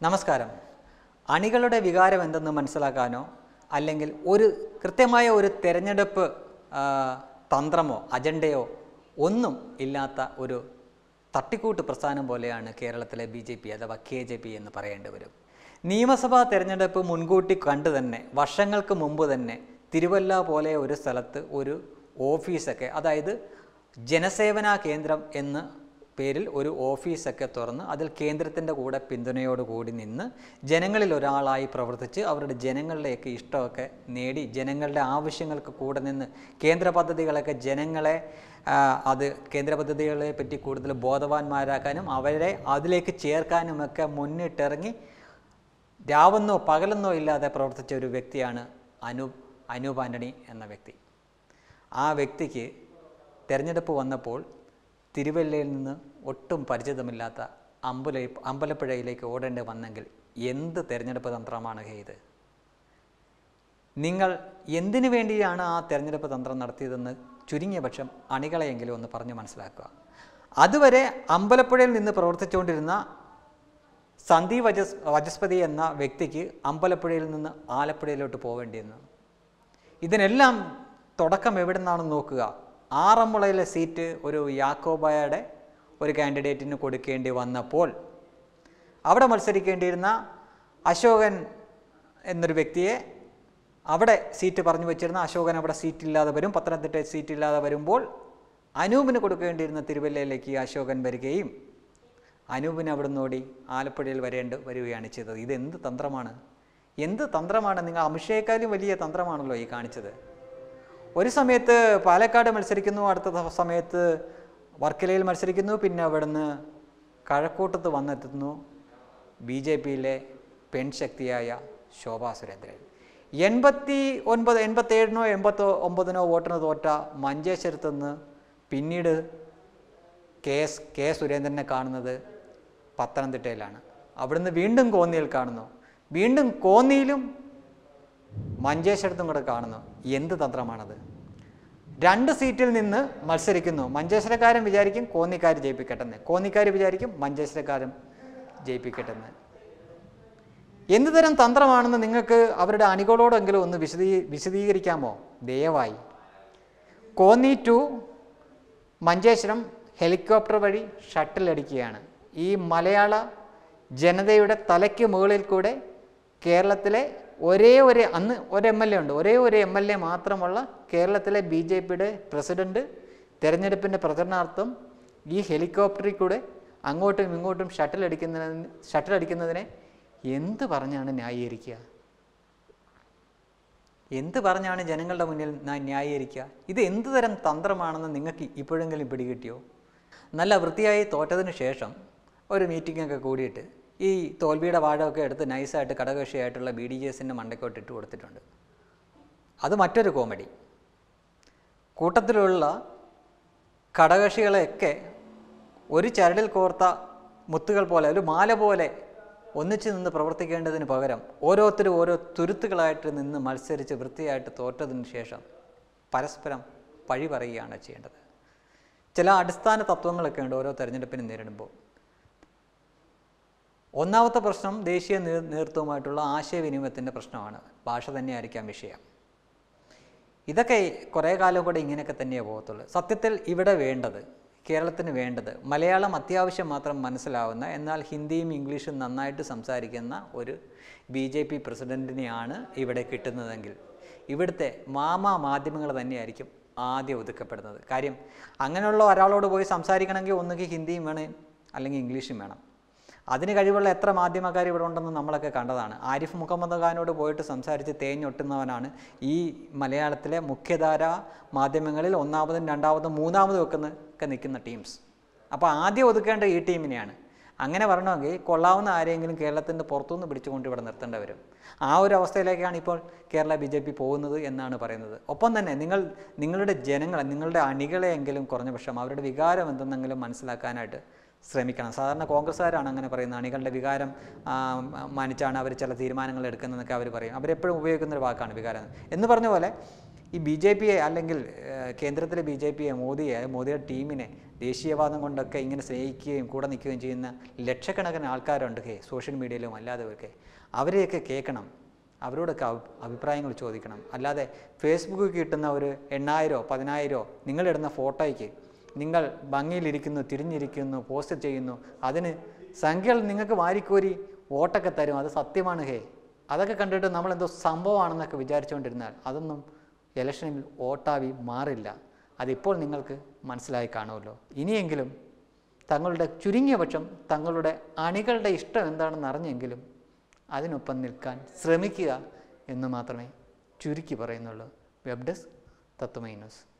നമസ്കാരം അണികളുടെ വികാരം എന്തെന്ന് മനസ്സിലാക്കാനോ അല്ലെങ്കിൽ ഒരു കൃത്യമായ ഒരു തെരഞ്ഞെടുപ്പ് ആ, തന്ത്രമോ അജണ്ടയോ ഒന്നും ഇല്ലാത്ത ഒരു തട്ടിക്കൂട്ട് പ്രസ്ഥാനം പോലെയാണ് കേരളത്തിലെ ബി ജെ പി അഥവാ കെ ജെ പി എന്ന് പറയേണ്ടി വരും നിയമസഭാ തെരഞ്ഞെടുപ്പ് മുൻകൂട്ടി കണ്ടു തന്നെ വർഷങ്ങൾക്ക് മുമ്പ് തന്നെ തിരുവല്ല പോലെ ഒരു സ്ഥലത്ത് ഒരു ഓഫീസൊക്കെ അതായത് ജനസേവനാ കേന്ദ്രം എന്ന് പേരിൽ ഒരു ഓഫീസൊക്കെ തുറന്ന് അതിൽ കേന്ദ്രത്തിൻ്റെ കൂടെ പിന്തുണയോടുകൂടി നിന്ന് ജനങ്ങളിൽ ഒരാളായി പ്രവർത്തിച്ച് അവരുടെ ജനങ്ങളുടെയൊക്കെ ഇഷ്ടമൊക്കെ നേടി ജനങ്ങളുടെ ആവശ്യങ്ങൾക്ക് കൂടെ നിന്ന് കേന്ദ്ര പദ്ധതികളൊക്കെ ജനങ്ങളെ ആ, അത് കേന്ദ്ര പദ്ധതികളെ പറ്റി കൂടുതൽ ബോധവാന്മാരാക്കാനും അവരെ അതിലേക്ക് ചേർക്കാനുമൊക്കെ മുന്നിട്ടിറങ്ങി രാവെന്നോ പകലെന്നോ ഇല്ലാതെ പ്രവർത്തിച്ച ഒരു വ്യക്തിയാണ് അനൂപ് അനൂപ് ആൻ്റണി എന്ന വ്യക്തി ആ വ്യക്തിക്ക് തിരഞ്ഞെടുപ്പ് വന്നപ്പോൾ തിരുവല്ലയിൽ നിന്ന് ഒട്ടും പരിചിതമില്ലാത്ത അമ്പല അമ്പലപ്പുഴയിലേക്ക് ഓടേണ്ടി വന്നെങ്കിൽ എന്ത് തിരഞ്ഞെടുപ്പ് തന്ത്രമാണ് ഇത് നിങ്ങൾ എന്തിനു വേണ്ടിയാണ് ആ തെരഞ്ഞെടുപ്പ് തന്ത്രം നടത്തിയതെന്ന് ചുരുങ്ങിയ പക്ഷം അണികളെയെങ്കിലും ഒന്ന് പറഞ്ഞു മനസ്സിലാക്കുക അതുവരെ അമ്പലപ്പുഴയിൽ നിന്ന് പ്രവർത്തിച്ചുകൊണ്ടിരുന്ന സന്ധി വജസ് വചസ്പതി എന്ന വ്യക്തിക്ക് അമ്പലപ്പുഴയിൽ നിന്ന് ആലപ്പുഴയിലോട്ട് പോവേണ്ടിയിരുന്നു ഇതിനെല്ലാം തുടക്കം എവിടെ നിന്നാണെന്ന് നോക്കുക ആറന്മുളയിലെ സീറ്റ് ഒരു യാക്കോബായയുടെ ഒരു കാൻഡിഡേറ്റിന് കൊടുക്കേണ്ടി വന്നപ്പോൾ അവിടെ മത്സരിക്കേണ്ടിയിരുന്ന അശോകൻ എന്നൊരു വ്യക്തിയെ അവിടെ സീറ്റ് പറഞ്ഞു വെച്ചിരുന്ന അശോകൻ അവിടെ സീറ്റില്ലാതെ വരും പത്തനംതിട്ട സീറ്റില്ലാതെ വരുമ്പോൾ അനൂപിന് കൊടുക്കേണ്ടിയിരുന്ന തിരുവല്ലയിലേക്ക് ഈ അശോകൻ വരികയും അനൂപിന് അവിടുന്ന് ഓടി ആലപ്പുഴയിൽ വരേണ്ട വരികയാണ് ചെയ്തത് ഇത് എന്ത് തന്ത്രമാണ് എന്ത് തന്ത്രമാണ് നിങ്ങൾ അമിഷയേക്കാളും വലിയ തന്ത്രമാണല്ലോ ഈ കാണിച്ചത് ഒരു സമയത്ത് പാലക്കാട് മത്സരിക്കുന്നു അടുത്ത ദ- സമയത്ത് വർക്കലയിൽ മത്സരിക്കുന്നു പിന്നെ അവിടുന്ന് കഴക്കൂട്ടത്ത് വന്നെത്തുന്നു ബി ജെ പിയിലെ പെൺശക്തിയായ ശോഭാ സുരേന്ദ്രൻ എൺപത്തി ഒൻപത് എൺപത്തേഴിനോ എൺപത്തോ ഒമ്പതിനോ വോട്ടിന് തോറ്റ മഞ്ചേശ്വരത്ത് നിന്ന് പിന്നീട് കെ എസ് കെ സുരേന്ദ്രനെ കാണുന്നത് പത്തനംതിട്ടയിലാണ് അവിടുന്ന് വീണ്ടും കോന്നിയിൽ കാണുന്നു വീണ്ടും കോന്നിയിലും മഞ്ചേശ്വരത്തും കൂടെ കാണുന്നു എന്ത് തന്ത്രമാണത് രണ്ട് സീറ്റിൽ നിന്ന് മത്സരിക്കുന്നു മഞ്ചേശ്വരക്കാരൻ വിചാരിക്കും കോന്നിക്കാർ ജയിപ്പിക്കട്ടെന്ന് കോന്നിക്കാർ വിചാരിക്കും മഞ്ചേശ്വരക്കാരും ജയിപ്പിക്കട്ടെന്ന് എന്ത് തരം തന്ത്രമാണെന്ന് നിങ്ങൾക്ക് അവരുടെ അണികളോടെങ്കിലും ഒന്ന് വിശദീ വിശദീകരിക്കാമോ ദയവായി കോന്നി ടു മഞ്ചേശ്വരം ഹെലികോപ്റ്റർ വഴി ഷട്ടിൽ അടിക്കുകയാണ് ഈ മലയാള ജനതയുടെ തലയ്ക്ക് മുകളിൽ കൂടെ കേരളത്തിലെ ഒരേ ഒരു അന്ന് ഒരു എം എൽ എ ഉണ്ട് ഒരേ ഒരു എം എൽ എ മാത്രമുള്ള കേരളത്തിലെ ബി ജെ പിയുടെ പ്രസിഡന്റ് തെരഞ്ഞെടുപ്പിൻ്റെ പ്രചരണാർത്ഥം ഈ ഹെലികോപ്റ്ററിൽ കൂടെ അങ്ങോട്ടും ഇങ്ങോട്ടും ഷട്ടിൽ അടിക്കുന്നതിന് ഷട്ടിൽ അടിക്കുന്നതിനെ എന്ത് പറഞ്ഞാണ് ന്യായീകരിക്കുക എന്ത് പറഞ്ഞാണ് ജനങ്ങളുടെ മുന്നിൽ നാം ന്യായീകരിക്കുക ഇത് എന്ത് തരം തന്ത്രമാണെന്ന് നിങ്ങൾക്ക് ഇപ്പോഴെങ്കിലും പിടികിട്ടിയോ നല്ല വൃത്തിയായി തോറ്റതിന് ശേഷം ഒരു മീറ്റിംഗൊക്കെ കൂടിയിട്ട് ഈ തോൽവിയുടെ വാഴമൊക്കെ എടുത്ത് നൈസായിട്ട് കടകക്ഷിയായിട്ടുള്ള ബി ഡി ജെ എസിൻ്റെ മണ്ടയ്ക്കോട്ട് ഇട്ട് കൊടുത്തിട്ടുണ്ട് അത് മറ്റൊരു കോമഡി കൂട്ടത്തിലുള്ള ഘടകക്ഷികളെയൊക്കെ ഒരു ചരടിൽ കോർത്ത മുത്തുകൾ പോലെ ഒരു മാല പോലെ ഒന്നിച്ചു നിന്ന് പ്രവർത്തിക്കേണ്ടതിന് പകരം ഓരോരുത്തരും ഓരോ തുരുത്തുകളായിട്ട് നിന്ന് മത്സരിച്ച് വൃത്തിയായിട്ട് തോറ്റതിന് ശേഷം പരസ്പരം പഴി പറയുകയാണ് ചെയ്യേണ്ടത് ചില അടിസ്ഥാന തത്വങ്ങളൊക്കെ ഉണ്ട് ഓരോ തെരഞ്ഞെടുപ്പിനും നേരിടുമ്പോൾ ഒന്നാമത്തെ പ്രശ്നം ദേശീയ നേ- നേതൃത്വവുമായിട്ടുള്ള ആശയവിനിമയത്തിൻ്റെ പ്രശ്നമാണ് ഭാഷ തന്നെയായിരിക്കാം വിഷയം ഇതൊക്കെ കുറേ കാലം കൂടെ ഇങ്ങനെയൊക്കെ തന്നെയേ പോകത്തുള്ളൂ സത്യത്തിൽ ഇവിടെ വേണ്ടത് കേരളത്തിന് വേണ്ടത് മലയാളം അത്യാവശ്യം മാത്രം മനസ്സിലാവുന്ന എന്നാൽ ഹിന്ദിയും ഇംഗ്ലീഷും നന്നായിട്ട് സംസാരിക്കുന്ന ഒരു ബി ജെ പി പ്രസിഡൻറ്റിനെയാണ് ഇവിടെ കിട്ടുന്നതെങ്കിൽ ഇവിടുത്തെ മാമാ മാധ്യമങ്ങൾ തന്നെയായിരിക്കും ആദ്യം ഒതുക്കപ്പെടുന്നത് കാര്യം അങ്ങനെയുള്ള ഒരാളോട് പോയി സംസാരിക്കണമെങ്കിൽ ഒന്നുകിൽ ഹിന്ദിയും വേണം അല്ലെങ്കിൽ ഇംഗ്ലീഷും വേണം അതിന് കഴിവുള്ള എത്ര മാധ്യമക്കാർ ഇവിടെ ഉണ്ടെന്ന് നമ്മളൊക്കെ കണ്ടതാണ് ആരിഫ് മുഹമ്മദ് ഖാനോട് പോയിട്ട് സംസാരിച്ച് തേഞ്ഞൊട്ടുന്നവനാണ് ഈ മലയാളത്തിലെ മുഖ്യധാര മാധ്യമങ്ങളിൽ ഒന്നാമതും രണ്ടാമതും മൂന്നാമതും ഒക്കെ നി- ഒക്കെ നിൽക്കുന്ന ടീംസ് അപ്പോൾ ആദ്യം ഒതുക്കേണ്ട ഈ ടീമിനെയാണ് അങ്ങനെ വരണമെങ്കിൽ കൊള്ളാവുന്ന ആരെങ്കിലും കേരളത്തിൻ്റെ പുറത്തുനിന്ന് പിടിച്ചുകൊണ്ട് ഇവിടെ നിർത്തേണ്ടി വരും ആ ഒരു അവസ്ഥയിലേക്കാണ് ഇപ്പോൾ കേരള ബി ജെ പി പോകുന്നത് എന്നാണ് പറയുന്നത് ഒപ്പം തന്നെ നിങ്ങൾ നിങ്ങളുടെ ജനങ്ങളെ നിങ്ങളുടെ അണികളെയെങ്കിലും കുറഞ്ഞ പക്ഷം അവരുടെ വികാരം എന്തെന്നെങ്കിലും മനസ്സിലാക്കാനായിട്ട് ശ്രമിക്കണം സാധാരണ കോൺഗ്രസ്സുകാരാണ് അങ്ങനെ പറയുന്നത് അണികളുടെ വികാരം ആ, മാനിച്ചാണ് അവർ ചില തീരുമാനങ്ങൾ എടുക്കുന്നതെന്നൊക്കെ അവർ പറയും അവരെപ്പോഴും ഉപയോഗിക്കുന്ന ഒരു വാക്കാണ് വികാരം എന്ന് പറഞ്ഞ പോലെ ഈ ബി ജെ പിയെ അല്ലെങ്കിൽ ഏഹ്, കേന്ദ്രത്തിലെ ബി ജെ പിയെ മോദിയെ മോദിയുടെ ടീമിനെ ദേശീയവാദം കൊണ്ടൊക്കെ ഇങ്ങനെ സ്നേഹിക്കുകയും കൂടെ നിൽക്കുകയും ചെയ്യുന്ന ലക്ഷക്കണക്കിന് ആൾക്കാരുണ്ട് ഹേ സോഷ്യൽ മീഡിയയിലും അല്ലാതെയൊക്കെ അവരെയൊക്കെ കേൾക്കണം അവരോടൊക്കെ അഭി- അഭിപ്രായങ്ങൾ ചോദിക്കണം അല്ലാതെ ഫേസ്ബുക്കിൽ കിട്ടുന്ന ഒരു എണ്ണായിരോ പതിനായിരോ നിങ്ങളിടുന്ന ഫോട്ടോയ്ക്ക് നിങ്ങൾ ഭംഗിയിലിരിക്കുന്നു തിരിഞ്ഞിരിക്കുന്നു പോസ്റ്റ് ചെയ്യുന്നു അതിന് സംഖ്യകൾ നിങ്ങൾക്ക് വാരിക്കോരി വോട്ടൊക്കെ തരും അത് സത്യമാണ് ഹേ അതൊക്കെ കണ്ടിട്ട് നമ്മൾ എന്തോ സംഭവമാണെന്നൊക്കെ വിചാരിച്ചുകൊണ്ടിരുന്നാൽ അതൊന്നും ഇലക്ഷനിൽ വോട്ടാവി മാറില്ല അതിപ്പോൾ നിങ്ങൾക്ക് മനസ്സിലായി കാണുമല്ലോ ഇനിയെങ്കിലും തങ്ങളുടെ ചുരുങ്ങിയ പക്ഷം തങ്ങളുടെ അണികളുടെ ഇഷ്ടം എന്താണെന്ന് അറിഞ്ഞെങ്കിലും അതിനൊപ്പം നിൽക്കാൻ ശ്രമിക്കുക എന്ന് മാത്രമേ ചുരുക്കി പറയുന്നുള്ളൂ വെബ് ഡെസ്ക് തത്വമൈ ന്യൂസ്